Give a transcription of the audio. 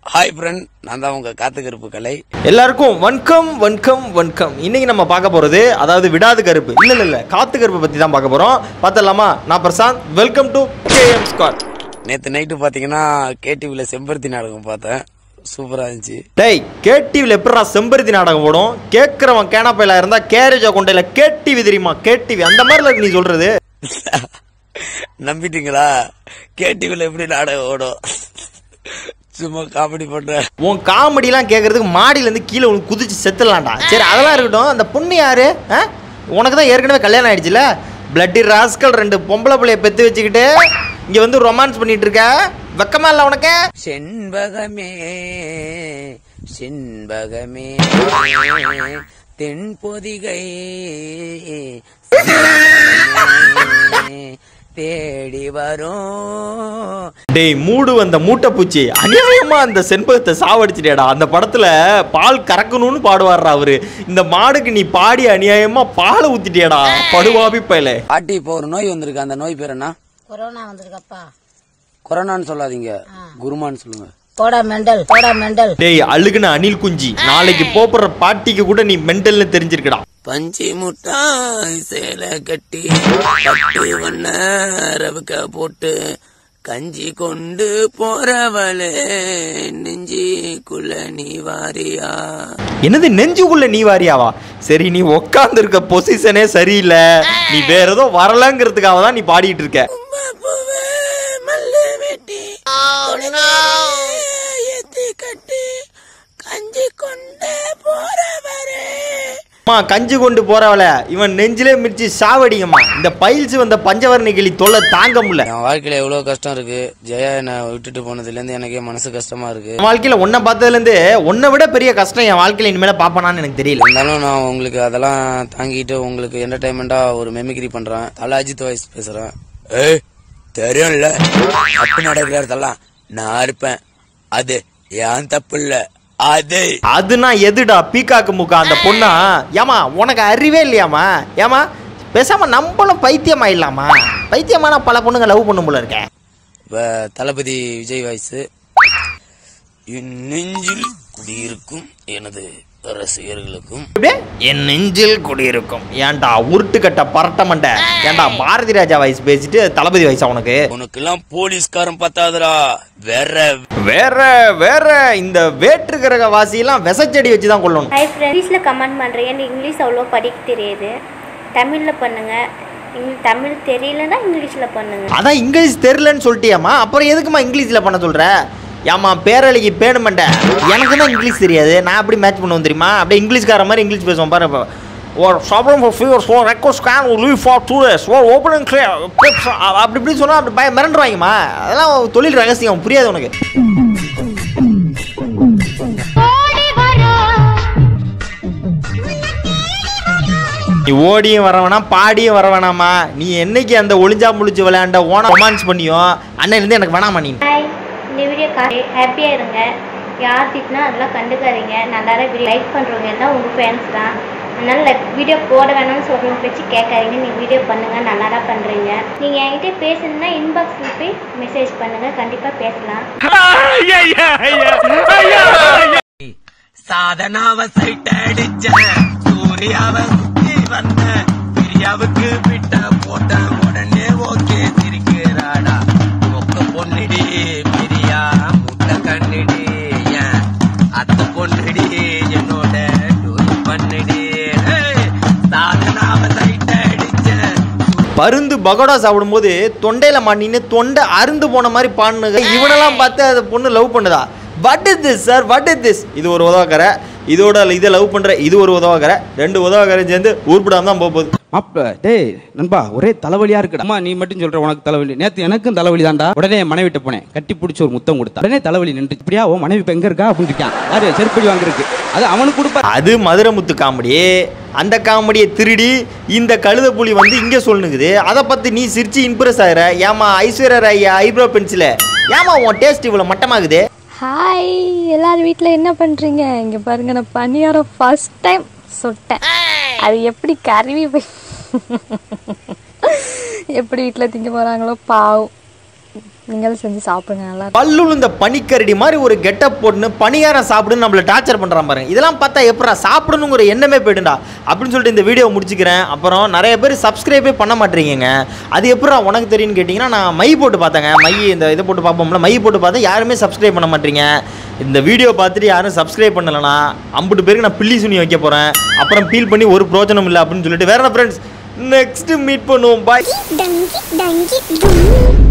Hi friend நான் தான் உங்க காத்து கருப்பு கலை எல்லாருக்கும் வணக்கம் வணக்கம் வணக்கம் இன்னைக்கு நம்ம பார்க்க போறது அதாவது விடாது கருப்பு இல்ல இல்ல இல்ல காத்து கருப்பு பத்தி தான் பார்க்க போறோம் பார்த்தலாமா நான் Prasanth welcome to KM squad நேத்து நைட்டு பாத்தீங்கன்னா கேடிவில செம்பருத்தி நாடகம் பார்த்தேன் சூப்பரா இருந்துச்சு டேய் கேடிவில எப்படா செம்பருத்தி நாடகம் போடும் கேட்கறவன் கேனாப்பையில இருந்தா கேரேஜ் கொண்டையில கேடிவி தெரியுமா கேடிவி அந்த மாதிரில இருக்கு நீ சொல்றது நம்பிட்டீங்களா கேடிவில எப்படி நாடகம் ஓடும் சும்மா காமெடி பண்ற உன் காமெடிலாம் கேட்கறதுக்கு மாடியில இருந்து கீழே உனக்கு குதிச்சு செத்துடலாம்டா சரி அதெல்லாம் இருக்கட்டும் அந்த பொண்ணு யாரு ஆ? உனக்கு தான் ஏற்கனவே கல்யாணம் ஆயிடுச்சுல பிளட்டி ராஸ்கல் ரெண்டு பொம்பளை பிள்ளைய பெத்து வச்சுக்கிட்டு இங்க வந்து ரொமான்ஸ் பண்ணிட்டு இருக்க வெக்கமா இல்ல உனக்கு செண்பகமே செண்பகமே தென்பொதிகை தேடி வரும் டேய் மூடு வந்த மூட்டை பூச்சி அநியாயமா அந்த செண்பகத்தை சாவடிச்சிட்டேடா அந்த படத்துல பால் கறக்கணும்னு பாடுவார்ரா அவரு இந்த மாடுக்கு நீ பாடி அநியாயமா பாலை ஊத்திட்டியடா படுவாபி பயலே பாட்டி இப்போ ஒரு நோய் வந்திருக்கு அந்த நோய் பேர் என்ன கொரோனா வந்திருக்கப்பா கொரோனான்னு சொல்லாதீங்க குருமான்னு சொல்லுங்க போடா மெண்டல் போடா மெண்டல் டேய் அழுகுன அணில் குஞ்சி நாளைக்கு போப்புற பாட்டிக்கு கூட நீ மென்டல்னு தெரிஞ்சிருக்கடா பஞ்சி முட்டாய் சேலை கட்டி பட்டு வண்ண ரவுக்க போட்டு கஞ்சி கொண்டு போறவளே நெஞ்சிக்குள்ள நீ வாரியா என்னது நெஞ்சுக்குள்ள நீ வாரியாவா சரி நீ உட்கார்ந்து இருக்க பொசிஷனே சரியில்லை நீ வேற ஏதோ வரலங்கிறதுக்காக தான் நீ பாடிட்டு இருக்க பூவே மல்லு வெட்டி ஏத்தி கட்டி கஞ்சி கொண்டு போறவரே அம்மா கஞ்சி கொண்டு போறவள இவன் நெஞ்சிலே மிர்ச்சி சாவடிங்கம்மா இந்த பைல்ஸ் வந்த பஞ்சவர்ண கிளி தொல்லை தாங்க முடியல என் வாழ்க்கையில எவ்வளவு கஷ்டம் இருக்கு ஜெயா என்னை விட்டுட்டு போனதுல இருந்து எனக்கே மனசு கஷ்டமா இருக்கு என் வாழ்க்கையில உன்னை பார்த்ததுல இருந்து உன்னை விட பெரிய கஷ்டம் என் வாழ்க்கையில இனிமேல பாப்பனான்னு எனக்கு தெரியல இருந்தாலும் நான் உங்களுக்கு அதெல்லாம் தாங்கிட்டு உங்களுக்கு என்டர்டைன்மெண்டா ஒரு மெமிக்ரி பண்றேன் தல அஜித் வாய்ஸ் பேசுறேன் ஏய் தெரியும்ல தப்பு நடக்கிறதெல்லாம் நான் இருப்பேன் அது ஏன் தப்பு இல்ல அது அதுனா எதுடா பீக்காக்கு முக்கா அந்த பொண்ணா ஏமா உனக்கு அறிவே இல்லையாமா ஏமா பேசாம நம்மளும் பைத்தியம் ஆயிடலாமா பைத்தியமான பல பொண்ணுங்க லவ் பண்ணும் போல இருக்கேன் இப்ப தளபதி விஜய் வாய்ஸ் என் நெஞ்சில் குடியிருக்கும் எனது ரசிகர்களுக்கும் அப்படியே என் நெஞ்சில் குடியிருக்கும் ஏன்டா உருட்டு கட்ட பரட்ட மண்டை ஏன்டா பாரதி ராஜா வயசு பேசிட்டு தளபதி வயசா உனக்கு உனக்கெல்லாம் போலீஸ்காரன் பத்தாதுடா வேற வேற வேற இந்த வேற்று கிரக வாசியெல்லாம் விசச்செடி வச்சு தான் கொள்ளணும் ஹாய் ஃப்ரெண்ட் இங்கிலீஷில் கமெண்ட் பண்ணுறேன் எனக்கு இங்கிலீஷ் அவ்வளோ படிக்க தெரியாது தமிழில் பண்ணுங்கள் இங்கிலீஷ் தமிழ் தெரியலன்னா இங்கிலீஷில் பண்ணுங்கள் அதான் இங்கிலீஷ் தெரியலன்னு சொல்லிட்டியாமா அப்புறம் எதுக்குமா இங்கிலீஷ்ல பண்ண சொல்ற ஏமா பேரழிக்கு பேணு மண்டை எனக்கு தான் இங்கிலீஷ் தெரியாது நான் எப்படி மேட்ச் பண்ணுவேன் தெரியுமா அப்படியே இங்கிலீஷ்கார மாதிரி இங்கிலீஷ் பேசுவோம் பாரு இப்போ ஒரு சப்ரம் for fever for request scan leave for two days or opening அப்படி இப்படி சொன்னால் அப்படி பய மிரண்டுவாங்கம்மா அதெல்லாம் தொழில் ரகசியம் புரியாது உனக்கு நீ ஓடியும் வர வேணாம் பாடியும் வர வேணாமா நீ என்னைக்கு அந்த ஒளிஞ்சா முழிச்சு விளையாண்ட ஓன ரொமான்ஸ் பண்ணியோ அண்ணன் இருந்து எனக்கு வேணாமா நீ ஹாய் இந்த வீடியோ கா ஹாப்பியாக இருங்க யார் திட்டினா அதெல்லாம் கண்டுக்காதீங்க நல்லா வீடியோ லைக் பண்ணுறவங்க எல்லாம் உங்கள் ஃபேன்ஸ் தான் அதனால் லைக் வீடியோ போட வேணாம்னு சொல்கிறவங்க பேச்சு கேட்காதீங்க நீங்கள் வீடியோ பண்ணுங்கள் நல்லா தான் பண்ணுறீங்க நீங்கள் என்கிட்ட பேசணுன்னா இன்பாக்ஸில் போய் மெசேஜ் பண்ணுங்கள் கண்டிப்பாக பேசலாம் சாதனாவ சைட் அடிச்ச சூர்யாவ சுத்தி வந்த பிரியாவுக்கு விட்ட போட்ட உடனே ஓகே சிரிக்கிறாடா மொக்க பொண்ணுடி பிரியா முட்டை கண்ணுடி ஏன் அத்த பொண்ணுடி என்னோட டூர் பண்ணுடி ஏய், சாதனாவ சைட் அடிச்ச பருந்து பகோடா சாப்பிடும்போது தொண்டையில மாட்டின்னு தொண்டை அருந்து போன மாதிரி பாடுனுங்க இவனெல்லாம் பார்த்து அந்த பொண்ணு லவ் பண்ணுதா what is this sir what is this இது ஒரு உதவக்கரை இதோட இதை லவ் பண்ற இது ஒரு உதவக்கரை ரெண்டு உதவக்கரை சேர்ந்து உருப்பிடாம தான் போக போகுது மாப்ள டேய் நண்பா ஒரே தலைவலியா இருக்குடா அம்மா நீ மட்டும் சொல்ற உனக்கு தலைவலி நேத்து எனக்கும் தலைவலி தான்டா உடனே என் மனைவிட்ட போனேன் கட்டி பிடிச்சி ஒரு முத்தம் கொடுத்தா உடனே தலைவலி நின்று இப்படியா உன் மனைவி இப்ப எங்க இருக்கா அப்படின்னு இருக்கான் யாரு செருப்படி வாங்கிருக்கு அது அவனுக்கு கொடுப்பா அது மதுரமுத்து காமெடி அந்த காமெடியை திருடி இந்த கழுத புலி வந்து இங்கே சொல்லுங்குது அதை பற்றி நீ சிரிச்சு இம்ப்ரெஸ் ஆகிற ஏமா ஐஸ்வர்யா ராய் ஐப்ரோ பென்சில் ஏமா உன் டேஸ்ட் இவ்வளோ மட்டமாகுது ஹாய் எல்லாரும் வீட்டில் என்ன பண்ணுறீங்க இங்கே பாருங்க நான் பணியாரம் ஃபர்ஸ்ட் டைம் சுட்டேன் அது எப்படி கருவி போய் எப்படி வீட்டில் திங்க போகிறாங்களோ பாவம் நீங்களும் செஞ்சு சாப்பிடுங்க நல்லா இருக்கும் பல்லுல இந்த பனிக்கரடி மாதிரி ஒரு கெட்டப் போட்டுன்னு பணியாரம் சாப்பிடுன்னு நம்மள டார்ச்சர் பண்றான் பாருங்க இதெல்லாம் பார்த்தா எப்படா சாப்பிடணுங்கிற எண்ணமே போயிடுண்டா அப்படின்னு சொல்லிட்டு இந்த வீடியோ முடிச்சுக்கிறேன் அப்புறம் நிறைய பேர் சப்ஸ்கிரைபே பண்ண மாட்டீங்க அது எப்படா உனக்கு தெரியும்னு கேட்டிங்கன்னா நான் மை போட்டு பார்த்தேங்க மை இந்த இதை போட்டு பார்ப்போம்ல மை போட்டு பார்த்தா யாருமே சப்ஸ்கிரைப் பண்ண மாட்டீங்க இந்த வீடியோ பார்த்துட்டு யாரும் சப்ஸ்கிரைப் பண்ணலனா அம்புட்டு பேருக்கு நான் பில்லி சுனி வைக்க போகிறேன் அப்புறம் ஃபீல் பண்ணி ஒரு பிரோஜனம் இல்லை அப்படின்னு சொல்லிட்டு வேற ஃப்ரெண்ட்ஸ் நெக்ஸ்ட் மீட் பண்ணுவோம் பாய் Dangi, dangi, dum.